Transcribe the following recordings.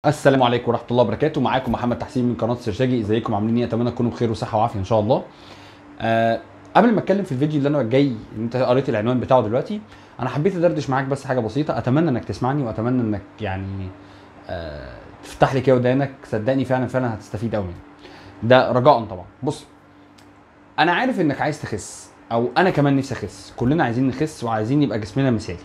السلام عليكم ورحمه الله وبركاته معاكم محمد تحسين من قناه سرشاجي ازيكم عاملين ايه اتمنى تكونوا بخير وصحه وعافيه ان شاء الله آه قبل ما اتكلم في الفيديو اللي انا جاي انت قريت العنوان بتاعه دلوقتي انا حبيت ادردش معاك بس حاجه بسيطه اتمنى انك تسمعني واتمنى انك يعني آه تفتح لي كده ودانك صدقني فعلا فعلا هتستفيد قوي مني ده رجاء طبعا بص انا عارف انك عايز تخس او انا كمان نفسي اخس كلنا عايزين نخس وعايزين يبقى جسمنا مثالي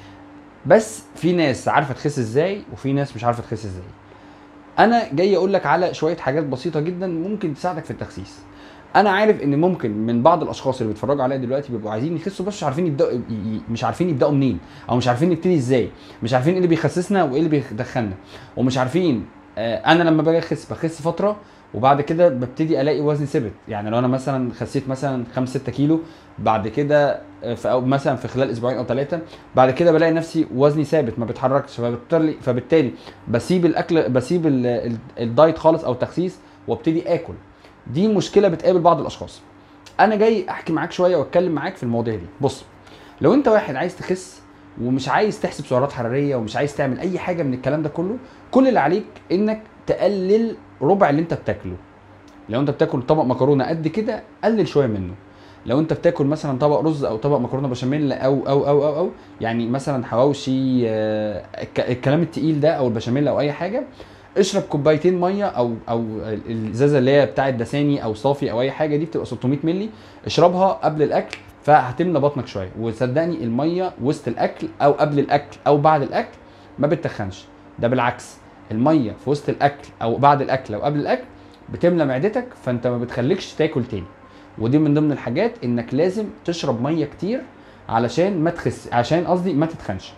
بس في ناس عارفه تخس ازاي وفي ناس مش عارفه تخس ازاي انا جاي اقول لك على شويه حاجات بسيطه جدا ممكن تساعدك في التخسيس انا عارف ان ممكن من بعض الاشخاص اللي بيتفرجوا عليا دلوقتي بيبقوا عايزين يخسوا بس مش عارفين يبداوا ي- ي- مش عارفين يبداوا منين او مش عارفين نبتدي ازاي مش عارفين ايه اللي بيخسسنا وايه اللي بيدخلنا ومش عارفين آه، انا لما باجي اخس بخس فتره وبعد كده ببتدي الاقي وزني ثابت يعني لو انا مثلا خسيت مثلا 5 6 كيلو بعد كده آه، في أو مثلا في خلال اسبوعين او ثلاثه بعد كده بلاقي نفسي وزني ثابت ما بيتحركش فبالتالي فبالتالي بسيب الاكل بسيب ال- ال- الدايت خالص او التخسيس وابتدي اكل دي مشكله بتقابل بعض الاشخاص انا جاي احكي معاك شويه واتكلم معاك في المواضيع دي بص لو انت واحد عايز تخس ومش عايز تحسب سعرات حراريه ومش عايز تعمل اي حاجه من الكلام ده كله كل اللي عليك انك تقلل ربع اللي انت بتاكله لو انت بتاكل طبق مكرونه قد كده قلل شويه منه لو انت بتاكل مثلا طبق رز او طبق مكرونه بشاميل او او او او, أو يعني مثلا حواوشي آه، الك- الكلام التقيل ده او البشاميل او اي حاجه اشرب كوبايتين ميه او او الازازه اللي هي بتاعه دساني او صافي او اي حاجه دي بتبقى 600 مللي اشربها قبل الاكل فهتملى بطنك شويه وصدقني الميه وسط الاكل او قبل الاكل او بعد الاكل ما بتتخنش ده بالعكس الميه في وسط الاكل او بعد الاكل او قبل الاكل بتملى معدتك فانت ما بتخليكش تاكل تاني ودي من ضمن الحاجات انك لازم تشرب ميه كتير علشان ما تخس عشان قصدي ما تتخنش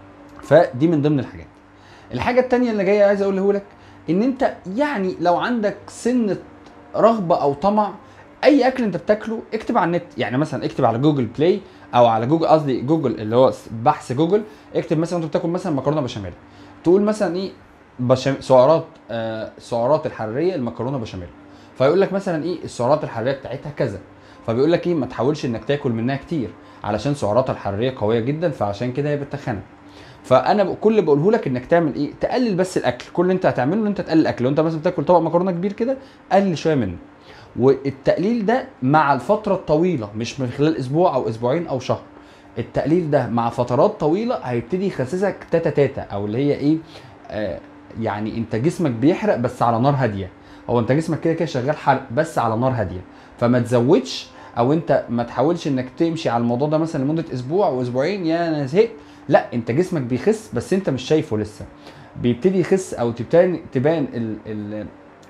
فدي من ضمن الحاجات الحاجه التانية اللي جايه عايز اقوله لك ان انت يعني لو عندك سنه رغبه او طمع اي اكل انت بتاكله اكتب على النت يعني مثلا اكتب على جوجل بلاي او على جوجل قصدي جوجل اللي هو بحث جوجل اكتب مثلا انت بتاكل مثلا مكرونه بشاميل تقول مثلا ايه بشام... سعرات آه سعرات الحراريه المكرونه بشاميل فيقول لك مثلا ايه السعرات الحراريه بتاعتها كذا فبيقول لك ايه ما تحاولش انك تاكل منها كتير علشان سعراتها الحراريه قويه جدا فعشان كده هي بتخنك فانا ب- كل اللي بقوله لك انك تعمل ايه تقلل بس الاكل كل اللي انت هتعمله ان انت تقلل الاكل لو انت مثلا بتاكل طبق مكرونه كبير كده قلل شويه منه والتقليل ده مع الفتره الطويله مش من خلال اسبوع او اسبوعين او شهر التقليل ده مع فترات طويله هيبتدي يخسسك تاتا تاتا او اللي هي ايه آه يعني انت جسمك بيحرق بس على نار هاديه هو انت جسمك كده كده شغال حرق بس على نار هاديه فما تزودش او انت ما تحاولش انك تمشي على الموضوع ده مثلا لمده اسبوع واسبوعين يا انا زهقت لا انت جسمك بيخس بس انت مش شايفه لسه بيبتدي يخس او تبتدي تبان ال ال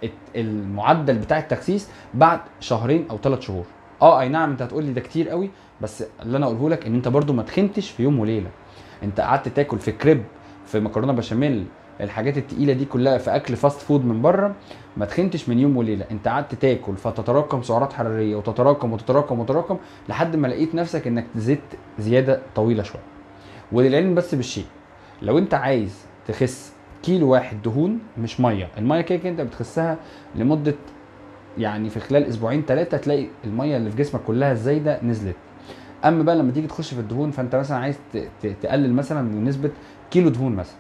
المعدل بتاع التخسيس بعد شهرين او ثلاث شهور اه اي نعم انت هتقول لي ده كتير قوي بس اللي انا اقوله لك ان انت برضو ما تخنتش في يوم وليله انت قعدت تاكل في كريب في مكرونه بشاميل الحاجات التقيله دي كلها في اكل فاست فود من بره ما تخنتش من يوم وليله انت قعدت تاكل فتتراكم سعرات حراريه وتتراكم وتتراكم وتتراكم لحد ما لقيت نفسك انك زدت زياده طويله شويه وللعلم بس بالشيء لو انت عايز تخس كيلو واحد دهون مش ميه الميه كده كده انت بتخسها لمده يعني في خلال اسبوعين ثلاثه تلاقي الميه اللي في جسمك كلها الزايده نزلت اما بقى لما تيجي تخش في الدهون فانت مثلا عايز ت- ت- تقلل مثلا من نسبه كيلو دهون مثلا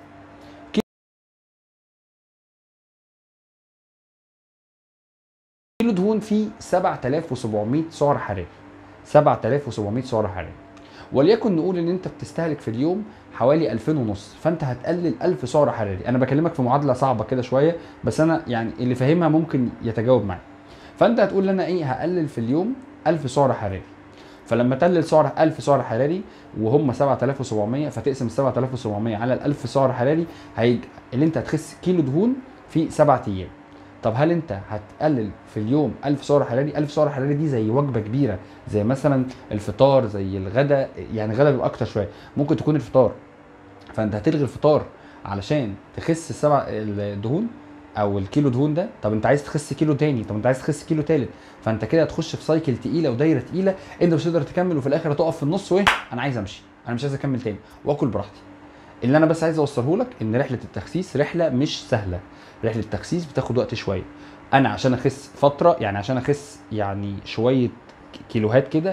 كيلو دهون فيه 7700 سعر حراري 7700 سعر حراري وليكن نقول ان انت بتستهلك في اليوم حوالي 2000 ونص فانت هتقلل 1000 سعر حراري انا بكلمك في معادله صعبه كده شويه بس انا يعني اللي فاهمها ممكن يتجاوب معايا فانت هتقول لي انا ايه هقلل في اليوم 1000 سعر حراري فلما تقلل سعر 1000 سعر حراري وهم 7700 فتقسم ال 7700 على ال 1000 سعر حراري هيج... اللي انت هتخس كيلو دهون في 7 ايام طب هل انت هتقلل في اليوم 1000 سعر حراري 1000 سعر حراري دي زي وجبه كبيره زي مثلا الفطار زي الغداء يعني غدا بيبقى اكتر شويه ممكن تكون الفطار فانت هتلغي الفطار علشان تخس السبع الدهون او الكيلو دهون ده طب انت عايز تخس كيلو تاني طب انت عايز تخس كيلو تالت فانت كده هتخش في سايكل تقيله ودايره تقيله انت مش هتقدر تكمل وفي الاخر هتقف في النص وايه انا عايز امشي انا مش عايز اكمل تاني واكل براحتي اللي انا بس عايز اوصله لك ان رحله التخسيس رحله مش سهله رحله التخسيس بتاخد وقت شويه انا عشان اخس فتره يعني عشان اخس يعني شويه كيلوهات كده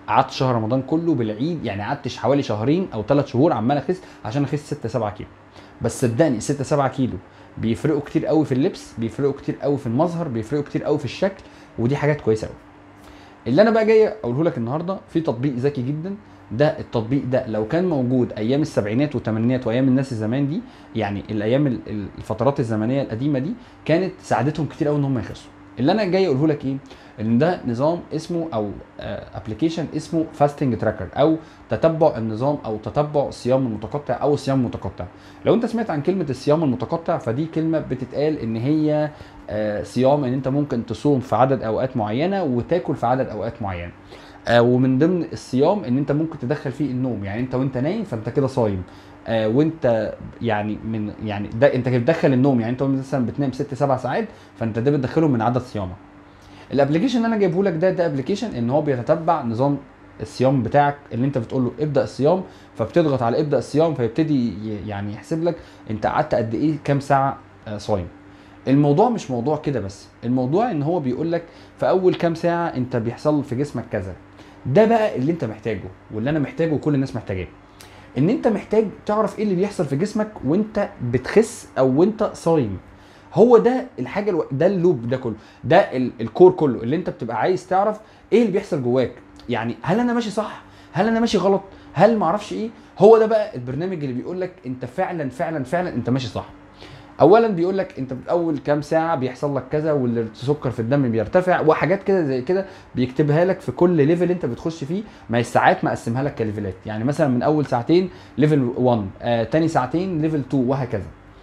قعدت شهر رمضان كله بالعيد يعني قعدت حوالي شهرين او ثلاث شهور عمال اخس عشان اخس 6 7 كيلو بس صدقني 6 7 كيلو بيفرقوا كتير قوي في اللبس بيفرقوا كتير قوي في المظهر بيفرقوا كتير قوي في الشكل ودي حاجات كويسه قوي اللي انا بقى جاي اقوله لك النهارده في تطبيق ذكي جدا ده التطبيق ده لو كان موجود ايام السبعينات والثمانينات وايام الناس الزمان دي يعني الايام ال- ال- الفترات الزمنيه القديمه دي كانت ساعدتهم كتير قوي ان هم يخسوا اللي انا جاي اقوله لك ايه ان ده نظام اسمه او ابلكيشن اسمه فاستنج تراكر او تتبع النظام او تتبع الصيام المتقطع او الصيام المتقطع لو انت سمعت عن كلمه الصيام المتقطع فدي كلمه بتتقال ان هي آه، صيام ان انت ممكن تصوم في عدد اوقات معينه وتاكل في عدد اوقات معينه آه، ومن ضمن الصيام ان انت ممكن تدخل فيه النوم يعني انت وانت نايم فانت كده صايم آه، وانت يعني من يعني ده انت كده بتدخل النوم يعني انت مثلا بتنام ست سبع ساعات فانت ده بتدخله من عدد صيامك الابلكيشن اللي انا جايبه لك ده ده ابلكيشن ان هو بيتتبع نظام الصيام بتاعك اللي انت بتقول له ابدا الصيام فبتضغط على ابدا الصيام فيبتدي ي- يعني يحسب لك انت قعدت قد ايه كام ساعه آه، صايم الموضوع مش موضوع كده بس الموضوع ان هو بيقول لك في اول كام ساعه انت بيحصل في جسمك كذا ده بقى اللي انت محتاجه واللي انا محتاجه وكل الناس محتاجاه ان انت محتاج تعرف ايه اللي بيحصل في جسمك وانت بتخس او وانت صايم هو ده الحاجه الو... ده اللوب ده كله ده ال... الكور كله اللي انت بتبقى عايز تعرف ايه اللي بيحصل جواك يعني هل انا ماشي صح هل انا ماشي غلط هل ما اعرفش ايه هو ده بقى البرنامج اللي بيقول لك انت فعلا فعلا فعلا انت ماشي صح اولا بيقول لك انت في اول كام ساعه بيحصل لك كذا والسكر في الدم بيرتفع وحاجات كده زي كده بيكتبها لك في كل ليفل انت بتخش فيه ما هي الساعات مقسمها لك كليفلات يعني مثلا من اول ساعتين ليفل 1 آه تاني ساعتين ليفل 2 وهكذا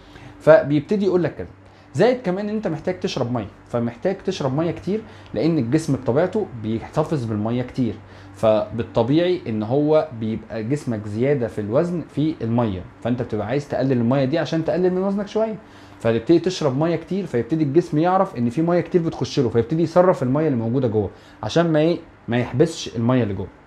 فبيبتدي يقول لك كذا زائد كمان ان انت محتاج تشرب ميه فمحتاج تشرب ميه كتير لان الجسم بطبيعته بيحتفظ بالميه كتير فبالطبيعي ان هو بيبقى جسمك زياده في الوزن في الميه فانت بتبقى عايز تقلل الميه دي عشان تقلل من وزنك شويه فتبتدي تشرب ميه كتير فيبتدي الجسم يعرف ان في ميه كتير بتخش له فيبتدي يصرف الميه اللي موجوده جوه عشان ما ايه ما يحبسش الميه اللي جوه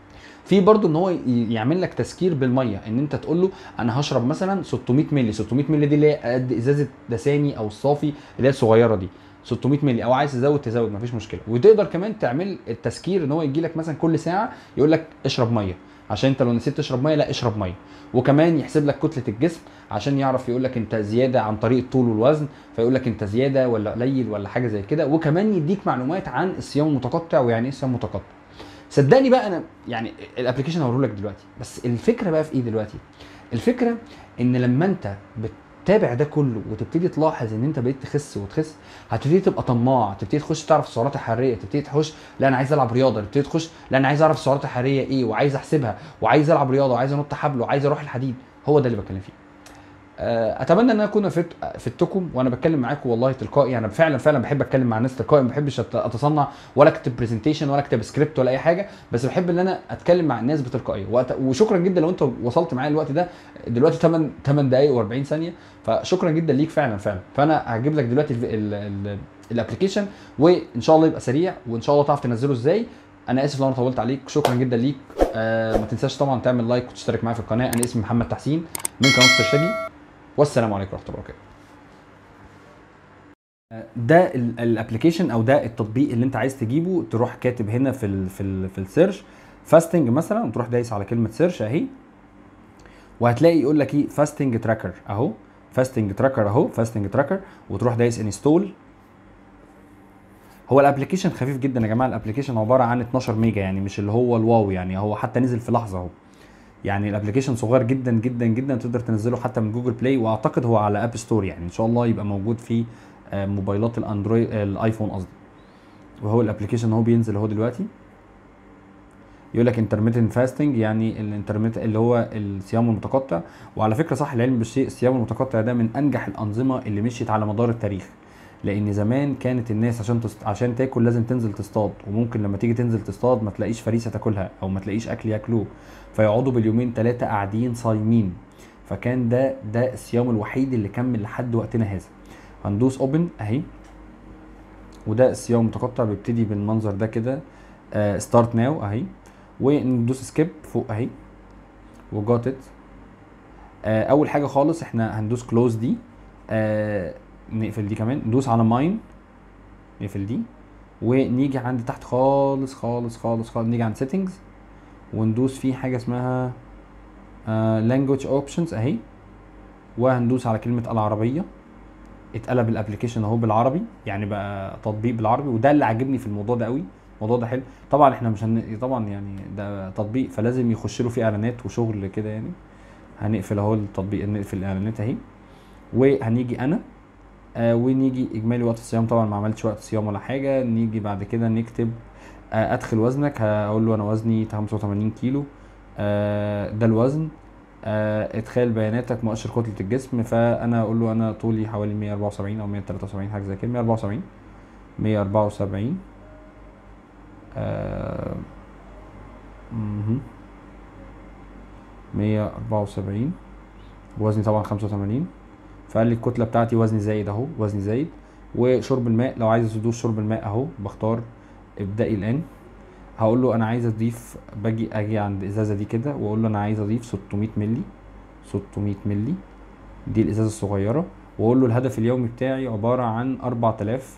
في برضو ان هو ي- يعمل لك تسكير بالميه ان انت تقول له انا هشرب مثلا 600 مللي 600 مللي دي اللي هي قد ازازه دساني او الصافي اللي هي الصغيره دي 600 مللي او عايز تزود تزود مفيش مشكله وتقدر كمان تعمل التسكير ان هو يجي لك مثلا كل ساعه يقول لك اشرب ميه عشان انت لو نسيت تشرب ميه لا اشرب ميه وكمان يحسب لك كتله الجسم عشان يعرف يقول لك انت زياده عن طريق الطول والوزن فيقول لك انت زياده ولا قليل ولا حاجه زي كده وكمان يديك معلومات عن الصيام المتقطع ويعني ايه صيام متقطع صدقني بقى انا يعني الابلكيشن هوريه لك دلوقتي بس الفكره بقى في ايه دلوقتي الفكره ان لما انت بتتابع ده كله وتبتدي تلاحظ ان انت بقيت تخس وتخس هتبتدي تبقى طماع تبتدي تخش تعرف السعرات الحراريه تبتدي تخش لا انا عايز العب رياضه تبتدي تخش لا انا عايز اعرف السعرات الحراريه ايه وعايز احسبها وعايز العب رياضه وعايز انط حبل وعايز اروح الحديد هو ده اللي بتكلم فيه آه، اتمنى ان انا اكون فت فدتكم وانا بتكلم معاكم والله تلقائي انا فعلا فعلا بحب اتكلم مع الناس تلقائي ما بحبش أت- اتصنع ولا اكتب برزنتيشن ولا اكتب سكريبت ولا اي حاجه بس بحب ان انا اتكلم مع الناس بتلقائيه وأت... وشكرا جدا لو انت وصلت معايا الوقت ده دلوقتي 8 8 دقائق و40 ثانيه فشكرا جدا ليك فعلا فعلا فانا هجيب لك دلوقتي ال- ال- ال- الابلكيشن وان شاء الله يبقى سريع وان شاء الله تعرف تنزله ازاي انا اسف لو انا طولت عليك شكرا جدا ليك آه ما تنساش طبعا تعمل لايك وتشترك معايا في القناه انا اسمي محمد تحسين من قناه الشاجي والسلام عليكم ورحمه الله وبركاته ده الابلكيشن او ده التطبيق اللي انت عايز تجيبه تروح كاتب هنا في ال في ال في السيرش فاستنج مثلا وتروح دايس على كلمه سيرش اهي وهتلاقي يقول لك ايه فاستنج تراكر اهو فاستنج تراكر اهو فاستنج تراكر وتروح دايس انستول هو الابلكيشن خفيف جدا يا جماعه الابلكيشن عباره عن 12 ميجا يعني مش اللي هو الواو يعني هو حتى نزل في لحظه اهو يعني الابلكيشن صغير جدا جدا جدا تقدر تنزله حتى من جوجل بلاي واعتقد هو على اب ستور يعني ان شاء الله يبقى موجود في آه، موبايلات الاندرويد آه، الايفون قصدي وهو الابلكيشن هو بينزل اهو دلوقتي يقول لك انترميتنت فاستنج يعني الانترميت اللي هو الصيام المتقطع وعلى فكره صح العلم بالشيء الصيام المتقطع ده من انجح الانظمه اللي مشيت على مدار التاريخ لان زمان كانت الناس عشان تست... عشان تاكل لازم تنزل تصطاد وممكن لما تيجي تنزل تصطاد ما تلاقيش فريسه تاكلها او ما تلاقيش اكل ياكلوه فيقعدوا باليومين ثلاثه قاعدين صايمين فكان ده ده الصيام الوحيد اللي كمل لحد وقتنا هذا هندوس اوبن اهي وده الصيام المتقطع بيبتدي بالمنظر ده كده ستارت ناو اهي وندوس سكيب فوق اهي وجات ات اول حاجه خالص احنا هندوس كلوز دي آه نقفل دي كمان ندوس على ماين نقفل دي ونيجي عند تحت خالص خالص خالص خالص نيجي عند سيتنجز وندوس فيه حاجه اسمها لانجوج اوبشنز اهي وهندوس على كلمه العربيه اتقلب الابلكيشن اهو بالعربي يعني بقى تطبيق بالعربي وده اللي عاجبني في الموضوع ده قوي الموضوع ده حلو طبعا احنا مش هن... طبعا يعني ده تطبيق فلازم يخش له فيه اعلانات وشغل كده يعني هنقفل اهو التطبيق نقفل الاعلانات اهي وهنيجي انا آه ونيجي اجمالي وقت الصيام طبعا ما عملتش وقت صيام ولا حاجه نيجي بعد كده نكتب آه ادخل وزنك هقول له انا وزني 85 كيلو آه ده الوزن آه ادخال بياناتك مؤشر كتله الجسم فانا اقول له انا طولي حوالي 174 او 173 حاجه زي كده 174 174 آه مهم. 174 وزني طبعا 85 فقال لي الكتله بتاعتي وزني زايد اهو وزني زايد وشرب الماء لو عايز تدوس شرب الماء اهو بختار ابدأي الان هقول له انا عايز اضيف باجي اجي عند الازازه دي كده واقول له انا عايز اضيف 600 مللي 600 مللي دي الازازه الصغيره واقول له الهدف اليومي بتاعي عباره عن 4000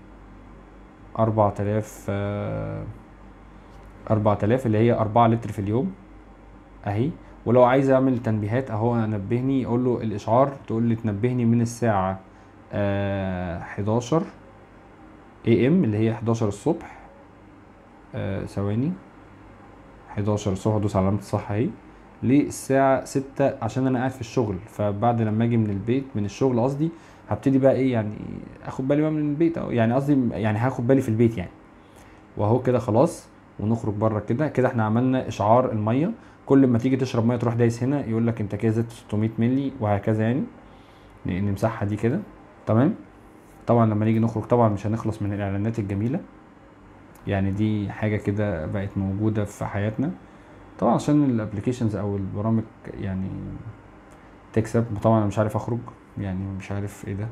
4000 آه، 4000 اللي هي 4 لتر في اليوم اهي ولو عايز اعمل تنبيهات اهو نبهني اقول له الاشعار تقول لي تنبهني من الساعه آه 11 اي ام اللي هي 11 الصبح آه، ثواني 11 الصبح ادوس على علامه الصح اهي للساعه 6 عشان انا قاعد في الشغل فبعد لما اجي من البيت من الشغل قصدي هبتدي بقى ايه يعني اخد بالي بقى من البيت أو يعني قصدي يعني هاخد بالي في البيت يعني واهو كده خلاص ونخرج بره كده كده احنا عملنا اشعار الميه كل ما تيجي تشرب ميه تروح دايس هنا يقول لك انت كده زدت 600 مللي وهكذا يعني ن- نمسحها دي كده تمام طبعا لما نيجي نخرج طبعا مش هنخلص من الاعلانات الجميله يعني دي حاجه كده بقت موجوده في حياتنا طبعا عشان الابلكيشنز او البرامج يعني تكسب طبعا انا مش عارف اخرج يعني مش عارف ايه ده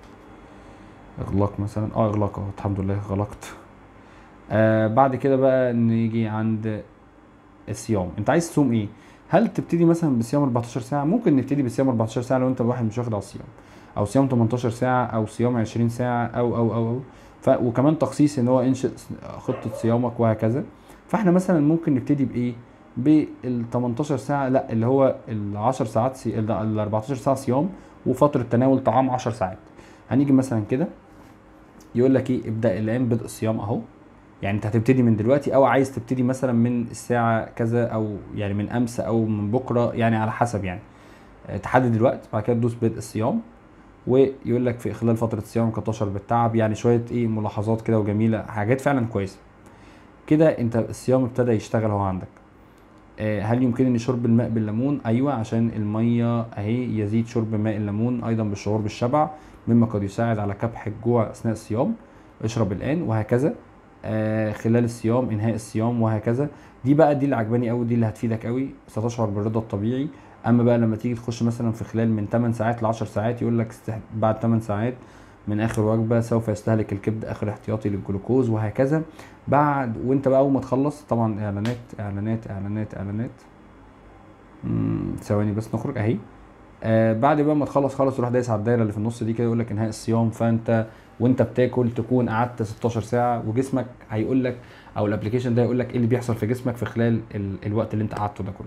اغلاق مثلا اه اغلاق اهو الحمد لله غلقت آه بعد كده بقى نيجي عند الصيام انت عايز تصوم ايه هل تبتدي مثلا بصيام 14 ساعه ممكن نبتدي بصيام 14 ساعه لو انت واحد مش واخد على الصيام او صيام 18 ساعه او صيام 20 ساعه او او او, أو. ف وكمان تخصيص ان هو انشئ خطه صيامك وهكذا فاحنا مثلا ممكن نبتدي بايه بال 18 ساعه لا اللي هو ال 10 ساعات سي... ال 14 ساعه صيام وفتره تناول طعام 10 ساعات هنيجي مثلا كده يقول لك ايه ابدا الان بدء الصيام اهو يعني انت هتبتدي من دلوقتي او عايز تبتدي مثلا من الساعه كذا او يعني من امس او من بكره يعني على حسب يعني اه، تحدد الوقت بعد كده تدوس بدء الصيام ويقول لك في خلال فتره الصيام قد تشعر بالتعب يعني شويه ايه ملاحظات كده وجميله حاجات فعلا كويسه كده انت الصيام ابتدى يشتغل اهو عندك آه، هل يمكنني شرب الماء بالليمون ايوه عشان الميه اهي يزيد شرب ماء الليمون ايضا بالشعور بالشبع مما قد يساعد على كبح الجوع اثناء الصيام اشرب الان وهكذا آه خلال الصيام انهاء الصيام وهكذا دي بقى دي اللي عجباني قوي دي اللي هتفيدك قوي ستشعر بالرضا الطبيعي اما بقى لما تيجي تخش مثلا في خلال من 8 ساعات ل 10 ساعات يقول لك است- بعد 8 ساعات من اخر وجبه سوف يستهلك الكبد اخر احتياطي للجلوكوز وهكذا بعد وانت بقى اول ما تخلص طبعا اعلانات اعلانات اعلانات اعلانات مم، ثواني بس نخرج اهي آه بعد بقى ما تخلص خالص تروح دايس على الدايره اللي في النص دي كده يقول لك انهاء الصيام فانت وانت بتاكل تكون قعدت 16 ساعه وجسمك هيقول لك او الابلكيشن ده يقول لك ايه اللي بيحصل في جسمك في خلال ال... الوقت اللي انت قعدته ده كله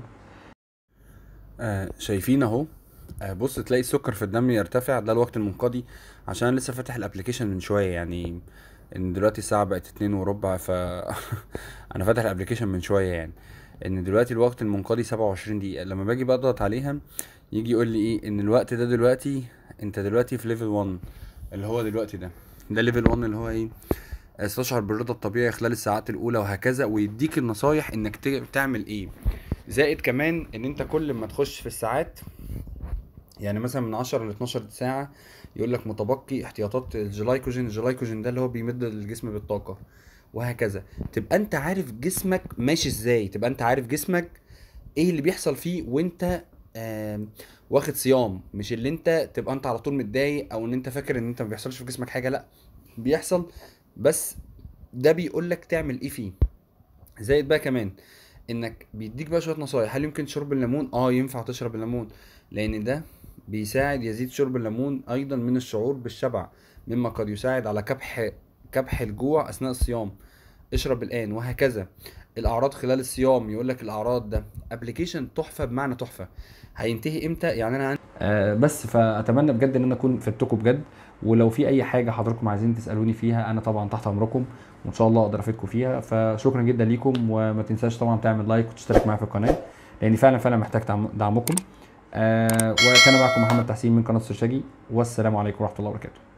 آه شايفين اهو آه بص تلاقي السكر في الدم يرتفع ده الوقت المنقضي عشان انا لسه فاتح الابلكيشن من شويه يعني ان دلوقتي الساعه بقت اتنين وربع ف انا فاتح الابلكيشن من شويه يعني ان دلوقتي الوقت المنقضي 27 دقيقه لما باجي بضغط عليها يجي يقول لي ايه ان الوقت ده دلوقتي انت دلوقتي في ليفل 1 اللي هو دلوقتي ده ده ليفل 1 اللي هو ايه استشعر بالرضا الطبيعي خلال الساعات الاولى وهكذا ويديك النصايح انك ت- تعمل ايه زائد كمان ان انت كل ما تخش في الساعات يعني مثلا من 10 ل 12 ساعة يقول لك متبقي احتياطات الجلايكوجين الجلايكوجين ده اللي هو بيمد الجسم بالطاقة وهكذا تبقى انت عارف جسمك ماشي ازاي تبقى انت عارف جسمك ايه اللي بيحصل فيه وانت آم، واخد صيام مش اللي انت تبقى انت على طول متضايق او ان انت فاكر ان انت ما بيحصلش في جسمك حاجة لا بيحصل بس ده بيقول لك تعمل ايه فيه زائد بقى كمان انك بيديك بقى شويه نصايح هل يمكن شرب الليمون اه ينفع تشرب الليمون لان ده بيساعد يزيد شرب الليمون ايضا من الشعور بالشبع مما قد يساعد على كبح كبح الجوع اثناء الصيام اشرب الان وهكذا الاعراض خلال الصيام يقول لك الاعراض ده ابلكيشن تحفه بمعنى تحفه هينتهي امتى يعني انا آه بس فاتمنى بجد ان انا اكون فدتكم بجد ولو في اي حاجه حضراتكم عايزين تسالوني فيها انا طبعا تحت امركم وان شاء الله اقدر افيدكم فيها فشكرا جدا ليكم وما تنساش طبعا تعمل لايك وتشترك معايا في القناه لاني فعلا فعلا محتاج دعم- دعمكم آه وكان معكم محمد تحسين من قناه سرشاجي والسلام عليكم ورحمه الله وبركاته